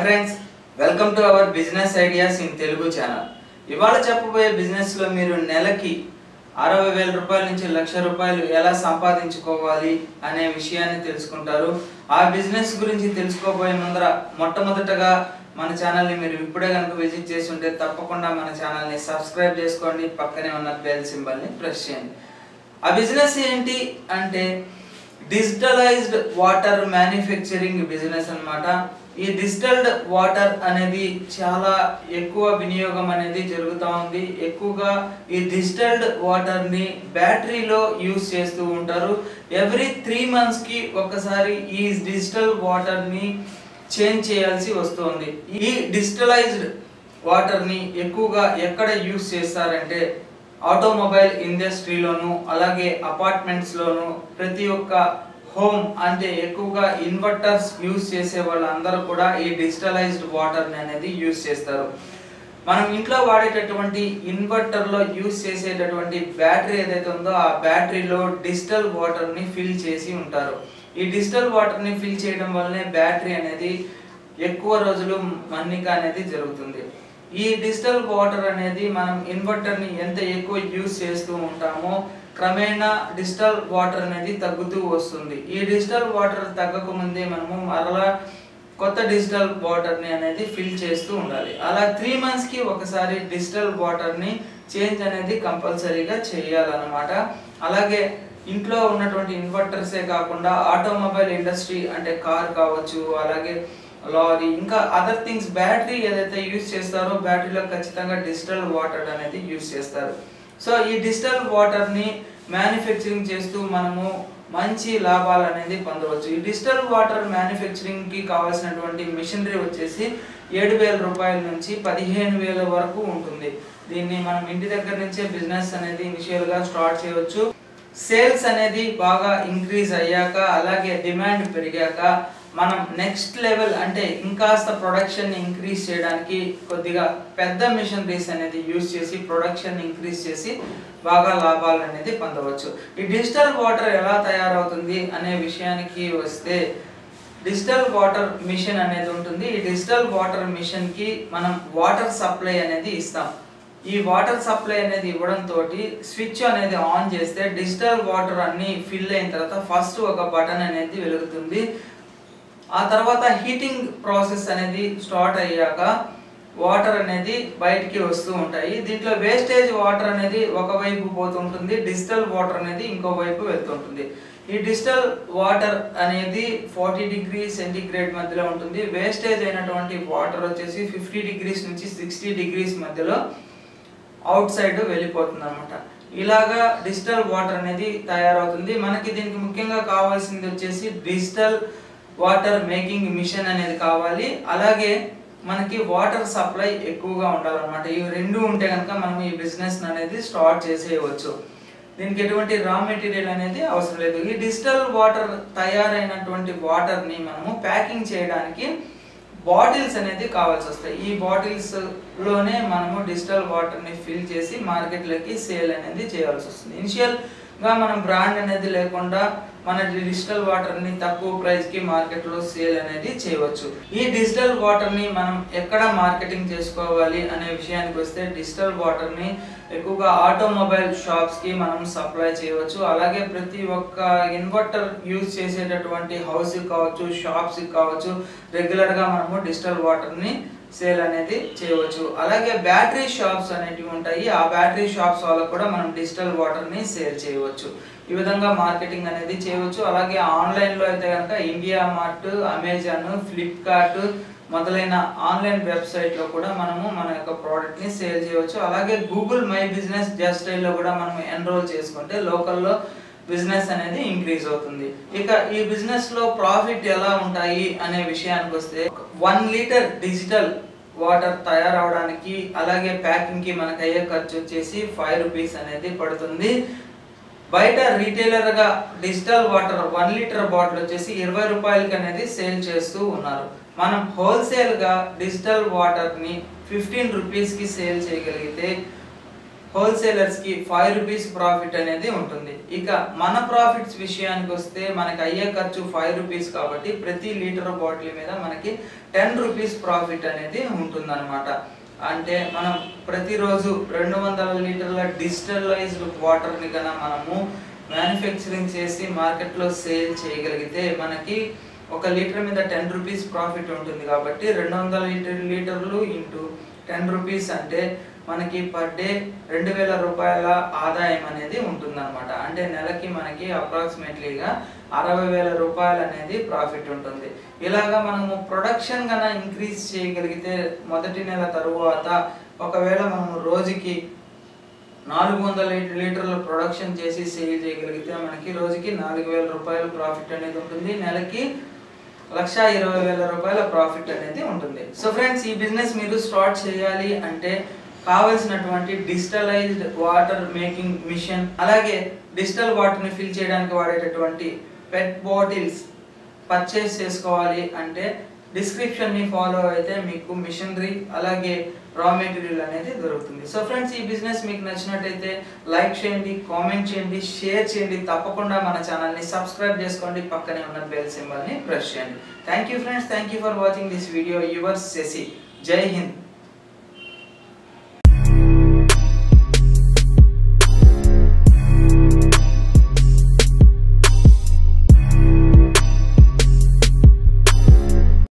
friends welcome to our business ideas in Telugu channel ఇవాళ చెప్పబోయే business లో మీరు నెలకి అరవై వేల రూపాయల నుంచి లక్ష రూపాయలు ఎలా సంపాదించుకోవాలి అనే విషయాన్ని తెలుసుకుంటారు ఆ బిజినెస్ గురించి తెలుసుకోబోయే ముందర మొట్టమొదటగా మన ఛానల్ని మీరు ఇప్పుడే కనుక విజిట్ చేసి ఉంటే తప్పకుండా మన ఛానల్ని సబ్స్క్రైబ్ చేసుకోండి పక్కనే ఉన్న బెల్ సింబల్ని ప్రెస్ చేయండి ఆ బిజినెస్ ఏంటి అంటే డిజిటలైజ్డ్ వాటర్ మ్యానుఫ్యాక్చరింగ్ బిజినెస్ అన్నమాట ఈ డిజిటల్డ్ వాటర్ అనేది చాలా ఎక్కువ వినియోగం అనేది జరుగుతూ ఉంది ఎక్కువగా ఈ డిజిటల్డ్ వాటర్ని బ్యాటరీలో యూస్ చేస్తూ ఉంటారు ఎవ్రీ త్రీ మంత్స్కి ఒకసారి ఈ డిజిటల్ వాటర్ని చేంజ్ చేయాల్సి వస్తుంది ఈ డిజిటలైజ్డ్ వాటర్ని ఎక్కువగా ఎక్కడ యూస్ చేస్తారంటే ఆటోమొబైల్ ఇండస్ట్రీలోను అలాగే అపార్ట్మెంట్స్లోను ప్రతి ఒక్క హోమ్ అంటే ఎక్కువగా ఇన్వర్టర్స్ యూస్ చేసే వాళ్ళందరూ కూడా ఈ డిజిటలైజ్డ్ వాటర్ని అనేది యూస్ చేస్తారు మనం ఇంట్లో వాడేటటువంటి ఇన్వర్టర్లో యూస్ చేసేటటువంటి బ్యాటరీ ఏదైతే ఉందో ఆ బ్యాటరీలో డిజిటల్ వాటర్ని ఫిల్ చేసి ఉంటారు ఈ డిజిటల్ వాటర్ని ఫిల్ చేయడం వల్లనే బ్యాటరీ అనేది ఎక్కువ రోజులు మన్నిక అనేది జరుగుతుంది ఈ డిజిటల్ వాటర్ అనేది మనం ఇన్వర్టర్ని ఎంత ఎక్కువ యూస్ చేస్తూ ఉంటామో క్రమేణా డిజిటల్ వాటర్ అనేది తగ్గుతూ వస్తుంది ఈ డిజిటల్ వాటర్ తగ్గక ముందే మనము మరలా కొత్త డిజిటల్ వాటర్ని అనేది ఫిల్ చేస్తూ ఉండాలి అలా త్రీ మంత్స్కి ఒకసారి డిజిటల్ వాటర్ని చేంజ్ అనేది కంపల్సరీగా చేయాలన్నమాట అలాగే ఇంట్లో ఉన్నటువంటి ఇన్వర్టర్సే కాకుండా ఆటోమొబైల్ ఇండస్ట్రీ అంటే కార్ కావచ్చు అలాగే లారీ ఇంకా అదర్ థింగ్స్ బ్యాటరీ ఏదైతే యూస్ చేస్తారో బ్యాటరీలో ఖచ్చితంగా డిజిటల్ వాటర్ అనేది యూస్ చేస్తారు సో ఈ డిజిటల్ వాటర్ని మ్యానుఫ్యాక్చరింగ్ చేస్తూ మనము మంచి లాభాలు అనేది పొందవచ్చు ఈ డిజిటల్ వాటర్ మ్యానుఫ్యాక్చరింగ్కి కావాల్సినటువంటి మిషనరీ వచ్చేసి ఏడు వేల రూపాయల నుంచి పదిహేను వేల వరకు ఉంటుంది దీన్ని మనం ఇంటి దగ్గర నుంచే బిజినెస్ అనేది ఇనిషియల్గా స్టార్ట్ చేయవచ్చు సేల్స్ అనేది బాగా ఇంక్రీజ్ అయ్యాక అలాగే డిమాండ్ పెరిగాక మనం నెక్స్ట్ లెవెల్ అంటే ఇంకాస్త ప్రొడక్షన్ ఇంక్రీజ్ చేయడానికి కొద్దిగా పెద్ద మిషనరీస్ అనేది యూజ్ చేసి ప్రొడక్షన్ ఇంక్రీజ్ చేసి బాగా లాభాలు అనేది పొందవచ్చు ఈ డిజిటల్ వాటర్ ఎలా తయారవుతుంది అనే విషయానికి వస్తే డిజిటల్ వాటర్ మిషన్ అనేది ఉంటుంది ఈ డిజిటల్ వాటర్ మిషన్కి మనం వాటర్ సప్లై అనేది ఇస్తాం ఈ వాటర్ సప్లై అనేది ఇవ్వడం తోటి స్విచ్ అనేది ఆన్ చేస్తే డిజిటల్ వాటర్ అన్ని ఫిల్ అయిన తర్వాత ఫస్ట్ ఒక బటన్ అనేది వెలుగుతుంది ఆ తర్వాత హీటింగ్ ప్రాసెస్ అనేది స్టార్ట్ అయ్యాక వాటర్ అనేది బయటికి వస్తూ ఉంటాయి దీంట్లో వేస్టేజ్ వాటర్ అనేది ఒకవైపు పోతుంటుంది డిజిటల్ వాటర్ అనేది ఇంకో వైపు వెళ్తుంటుంది ఈ డిజిటల్ వాటర్ అనేది ఫార్టీ డిగ్రీ సెంటిగ్రేడ్ మధ్యలో ఉంటుంది వేస్టేజ్ అయినటువంటి వాటర్ వచ్చేసి ఫిఫ్టీ డిగ్రీస్ నుంచి సిక్స్టీ డిగ్రీస్ మధ్యలో అవుట్ సైడ్ వెళ్ళిపోతుంది అనమాట ఇలాగా డిజిటల్ వాటర్ అనేది తయారవుతుంది మనకి దీనికి ముఖ్యంగా కావాల్సింది వచ్చేసి డిజిటల్ వాటర్ మేకింగ్ మిషన్ అనేది కావాలి అలాగే మనకి వాటర్ సప్లై ఎక్కువగా ఉండాలన్నమాట ఇవి రెండు ఉంటే కనుక మనం ఈ బిజినెస్ అనేది స్టార్ట్ చేసేయవచ్చు దీనికి ఎటువంటి రా మెటీరియల్ అనేది అవసరం లేదు ఈ డిజిటల్ వాటర్ తయారైనటువంటి వాటర్ని మనము ప్యాకింగ్ చేయడానికి బాటిల్స్ అనేది కావాల్సి వస్తాయి ఈ బాటిల్స్ లోనే మనము డిజిటల్ వాటర్ ని ఫిల్ చేసి మార్కెట్లోకి సేల్ అనేది చేయాల్సి వస్తుంది ఇనిషియల్ గా మనం బ్రాండ్ అనేది లేకుండా మన డిజిటల్ వాటర్ ని తక్కువ ప్రైస్ కి మార్కెట్ లో సేల్ అనేది చేయవచ్చు ఈ డిజిటల్ వాటర్ ని మనం ఎక్కడ మార్కెటింగ్ చేసుకోవాలి అనే విషయానికి వస్తే డిజిటల్ వాటర్ ని ఎక్కువగా ఆటోమొబైల్ షాప్స్ కి మనం సప్లై చేయవచ్చు అలాగే ప్రతి ఒక్క ఇన్వర్టర్ యూజ్ చేసేటటువంటి హౌస్ కావచ్చు షాప్స్ కావచ్చు రెగ్యులర్ గా మనము డిజిటల్ వాటర్ ని సేల్ అనేది చేయవచ్చు అలాగే బ్యాటరీ షాప్స్ అనేటివి ఉంటాయి ఆ బ్యాటరీ షాప్స్ వాళ్ళకు కూడా మనం డిజిటల్ వాటర్ ని సేల్ చేయవచ్చు ఈ విధంగా మార్కెటింగ్ అనేది చేయవచ్చు అలాగే ఆన్లైన్ లో అయితే కనుక ఇండియా మార్ట్ అమెజాన్ ఫ్లిప్కార్ట్ మొదలైన ఆన్లైన్ వెబ్సైట్ లో కూడా మనము మన యొక్క ప్రోడక్ట్ ని సేల్ చేయవచ్చు అలాగే గూగుల్ మై బిజినెస్ జస్ట్ లో కూడా మనం ఎన్రోల్ చేసుకుంటే లోకల్లో బిజినెస్ అనేది ఇంక్రీజ్ అవుతుంది ఇక ఈ బిజినెస్ లో ప్రాఫిట్ ఎలా ఉంటాయి అనే విషయానికి వస్తే వన్ లీటర్ డిజిటల్ వాటర్ తయారవడానికి అలాగే ప్యాకింగ్ కి మనకు అయ్యే ఖర్చు వచ్చేసి ఫైవ్ రూపీస్ అనేది పడుతుంది బయట రీటైలర్ గా digital water one litre bottle వచ్చేసి ఇరవై రూపాయలకి అనేది సేల్ చేస్తూ ఉన్నారు మనం హోల్సేల్ గా డిజిటల్ వాటర్ ని ఫిఫ్టీన్ రూపీస్ కి సేల్ చేయగలిగితే హోల్సేలర్స్ కి ఫైవ్ రూపీస్ ప్రాఫిట్ అనేది ఉంటుంది ఇక మన ప్రాఫిట్స్ విషయానికి వస్తే మనకి అయ్యే ఖర్చు ఫైవ్ రూపీస్ కాబట్టి ప్రతి లీటర్ బాటిల్ మీద మనకి టెన్ రూపీస్ ప్రాఫిట్ అనేది ఉంటుందన్నమాట అంటే మనం ప్రతిరోజు రెండు వందల లీటర్ల డిజిటలైజ్డ్ వాటర్ని కన్నా మనము మ్యానుఫ్యాక్చరింగ్ చేసి మార్కెట్లో సేల్ చేయగలిగితే మనకి ఒక లీటర్ మీద టెన్ రూపీస్ ప్రాఫిట్ ఉంటుంది కాబట్టి రెండు వందల లీటర్ లీటర్లు ఇంటూ టెన్ రూపీస్ అంటే మనకి పర్ డే రెండు వేల రూపాయల ఆదాయం అనేది ఉంటుందన్నమాట అంటే నెలకి మనకి అప్రాక్సిమేట్లీగా అరవై వేల రూపాయలు అనేది ప్రాఫిట్ ఉంటుంది ఇలాగా మనము ప్రొడక్షన్ కన్నా ఇంక్రీజ్ చేయగలిగితే మొదటి నెల తరువాత ఒకవేళ మనము రోజుకి నాలుగు వందల లీటర్ల ప్రొడక్షన్ చేసి సేల్ చేయగలిగితే మనకి రోజుకి నాలుగు వేల రూపాయల ప్రాఫిట్ అనేది ఉంటుంది నెలకి లక్ష ఇరవై వేల రూపాయల ప్రాఫిట్ అనేది ఉంటుంది సో ఫ్రెండ్స్ ఈ బిజినెస్ మీరు స్టార్ట్ చేయాలి అంటే కావలసినటువంటి డిజిటలైజ్డ్ వాటర్ మేకింగ్ మిషన్ అలాగే డిజిటల్ వాటర్ని ఫిల్ చేయడానికి వాడేటటువంటి పెట్ బాటిల్స్ పర్చేస్ చేసుకోవాలి అంటే డిస్క్రిప్షన్ ని ఫాలో అయితే మీకు మిషనరీ అలాగే రా మెటీరియల్ అనేది దొరుకుతుంది సో ఫ్రెండ్స్ ఈ బిజినెస్ మీకు నచ్చినట్టయితే లైక్ చేయండి కామెంట్ చేయండి షేర్ చేయండి తప్పకుండా మన ఛానల్ని సబ్స్క్రైబ్ చేసుకోండి పక్కనే ఉన్న బెల్ సింబల్ని ప్రెస్ చేయండి thank you friends thank you for watching this video your Shashi Jai Hind